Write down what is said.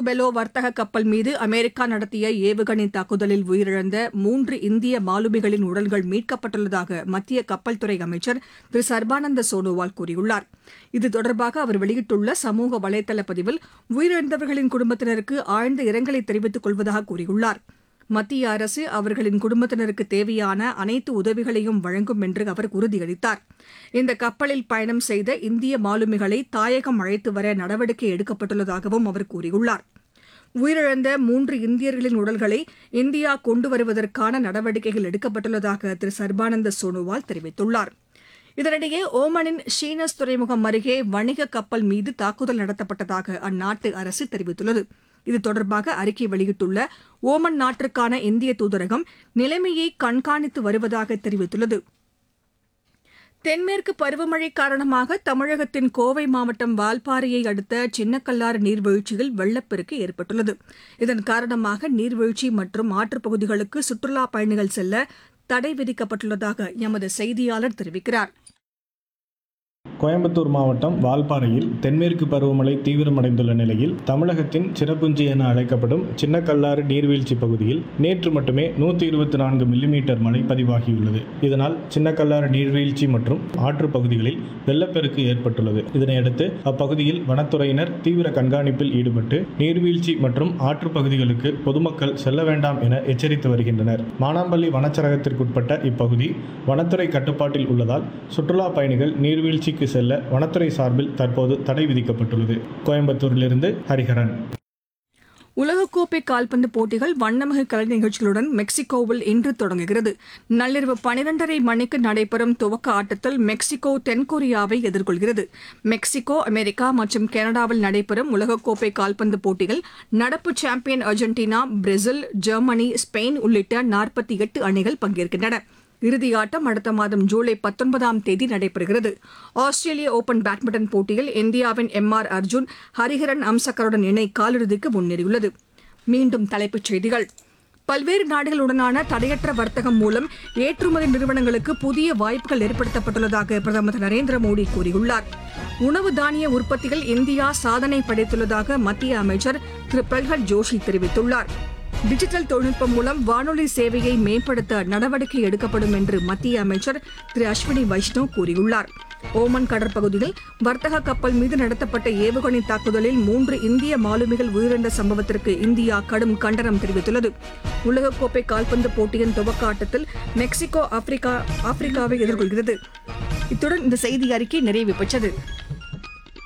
பெலோ வர்த்தக கப்பல் மீது அமெரிக்கா நடத்திய ஏவுகணை தாக்குதலில் உயிரிழந்த மூன்று இந்திய மாலுமிகளின் உடல்கள் மீட்கப்பட்டுள்ளதாக மத்திய கப்பல் துறை அமைச்சர் திரு சர்பானந்த சோனோவால் கூறியுள்ளார் இது தொடர்பாக அவர் வெளியிட்டுள்ள சமூக வலைதள பதிவில் உயிரிழந்தவர்களின் குடும்பத்தினருக்கு ஆழ்ந்த இரங்கலை தெரிவித்துக் கொள்வதாக கூறியுள்ளார் மத்திய அரசு அவர்களின் குடும்பத்தினருக்கு தேவையான அனைத்து உதவிகளையும் வழங்கும் என்று அவர் உறுதியளித்தார் இந்த கப்பலில் பயணம் செய்த இந்திய மாலுமிகளை தாயகம் அழைத்து வர நடவடிக்கை எடுக்கப்பட்டுள்ளதாகவும் அவர் கூறியுள்ளார் உயிரிழந்த மூன்று இந்தியர்களின் உடல்களை இந்தியா கொண்டு வருவதற்கான நடவடிக்கைகள் எடுக்கப்பட்டுள்ளதாக திரு சர்பானந்த சோனோவால் தெரிவித்துள்ளார் இதனிடையே ஓமனின் ஷீனஸ் துறைமுகம் அருகே வணிக கப்பல் மீது தாக்குதல் நடத்தப்பட்டதாக அந்நாட்டு அரசு தெரிவித்துள்ளது இது தொடர்பாக அறிக்கை வெளியிட்டுள்ள ஓமன் நாட்டிற்கான இந்திய தூதரகம் நிலைமையை கண்காணித்து வருவதாக தெரிவித்துள்ளது தென்மேற்கு பருவமழை காரணமாக தமிழகத்தின் கோவை மாவட்டம் வால்பாறையை அடுத்த சின்னக்கல்லாறு நீர்வீழ்ச்சியில் வெள்ளப்பெருக்கு ஏற்பட்டுள்ளது இதன் காரணமாக நீர்வீழ்ச்சி மற்றும் ஆற்றுப் பகுதிகளுக்கு சுற்றுலாப் பயணிகள் செல்ல தடை விதிக்கப்பட்டுள்ளதாக எமது செய்தியாளர் தெரிவிக்கிறார் கோயம்புத்தூர் மாவட்டம் வால்பாறையில் தென்மேற்கு பருவமழை தீவிரமடைந்துள்ள நிலையில் தமிழகத்தின் சிறப்புஞ்சி என அழைக்கப்படும் சின்னக்கல்லாறு நீர்வீழ்ச்சி பகுதியில் நேற்று மட்டுமே நூற்றி இருபத்தி நான்கு மில்லிமீட்டர் மழை பதிவாகியுள்ளது இதனால் சின்னக்கல்லாறு நீர்வீழ்ச்சி மற்றும் ஆற்று பகுதிகளில் வெள்ளப்பெருக்கு ஏற்பட்டுள்ளது இதனையடுத்து அப்பகுதியில் வனத்துறையினர் தீவிர கண்காணிப்பில் ஈடுபட்டு நீர்வீழ்ச்சி மற்றும் ஆற்று பகுதிகளுக்கு பொதுமக்கள் செல்ல வேண்டாம் என எச்சரித்து வருகின்றனர் மானாம்பள்ளி வனச்சரகத்திற்குட்பட்ட இப்பகுதி வனத்துறை கட்டுப்பாட்டில் உள்ளதால் சுற்றுலா பயணிகள் நீர்வீழ்ச்சிக்கு செல்ல வனத்துறை சார்பில் தற்போது தடை விதிக்கப்பட்டுள்ளது கோயம்புத்தூரிலிருந்து ஹரிஹரன் உலகக்கோப்பை கால்பந்து போட்டிகள் வண்ணமிகு கலை நிகழ்ச்சிகளுடன் மெக்சிகோவில் இன்று தொடங்குகிறது நள்ளிரவு பனிரெண்டரை மணிக்கு நடைபெறும் துவக்க ஆட்டத்தில் மெக்சிகோ தென்கொரியாவை எதிர்கொள்கிறது மெக்சிகோ அமெரிக்கா மற்றும் கனடாவில் நடைபெறும் உலகக்கோப்பை கால்பந்து போட்டியில் நடப்பு champion Argentina Brazil Germany Spain உள்ளிட்ட நாற்பத்தி எட்டு அணிகள் பங்கேற்கின்றன இறுதியாட்டம் அடுத்த மாதம் ஜூலை பத்தொன்பதாம் தேதி நடைபெறுகிறது ஆஸ்திரேலிய ஓபன் பேட்மிண்டன் போட்டியில் இந்தியாவின் எம் ஆர் அர்ஜுன் ஹரிஹரன் அம்சக்கருடன் இணை காலிறுதிக்கு முன்னேறியுள்ளது மீண்டும் தலைப்புச் செய்திகள் பல்வேறு நாடுகளுடனான தடையற்ற வர்த்தகம் மூலம் ஏற்றுமதி நிறுவனங்களுக்கு புதிய வாய்ப்புகள் ஏற்படுத்தப்பட்டுள்ளதாக பிரதமர் திரு நரேந்திர மோடி கூறியுள்ளார் உணவு தானிய உற்பத்தியில் இந்தியா சாதனை படைத்துள்ளதாக மத்திய அமைச்சர் திரு பிரல்ஹத் ஜோஷி தெரிவித்துள்ளார் டிஜிட்டல் தொழில்நுட்பம் மூலம் வானொலி சேவையை மேம்படுத்த நடவடிக்கை எடுக்கப்படும் என்று மத்திய அமைச்சர் திரு அஸ்வினி வைஷ்ணவ் கூறியுள்ளார் ஓமன் கடற்பகுதியில் வர்த்தக கப்பல் மீது நடத்தப்பட்ட ஏவுகணை தாக்குதலில் மூன்று இந்திய மாலுமிகள் உயிரிழந்த சம்பவத்திற்கு இந்தியா கடும் கண்டனம் தெரிவித்துள்ளது உலகக்கோப்பை கால்பந்து போட்டியின் துவக்க ஆட்டத்தில் மெக்சிகோ ஆப்பிரிக்கா ஆப்பிரிக்காவை எதிர்கொள்கிறது இத்துடன் இந்த செய்தி அறிக்கை நிறைவு பெற்றது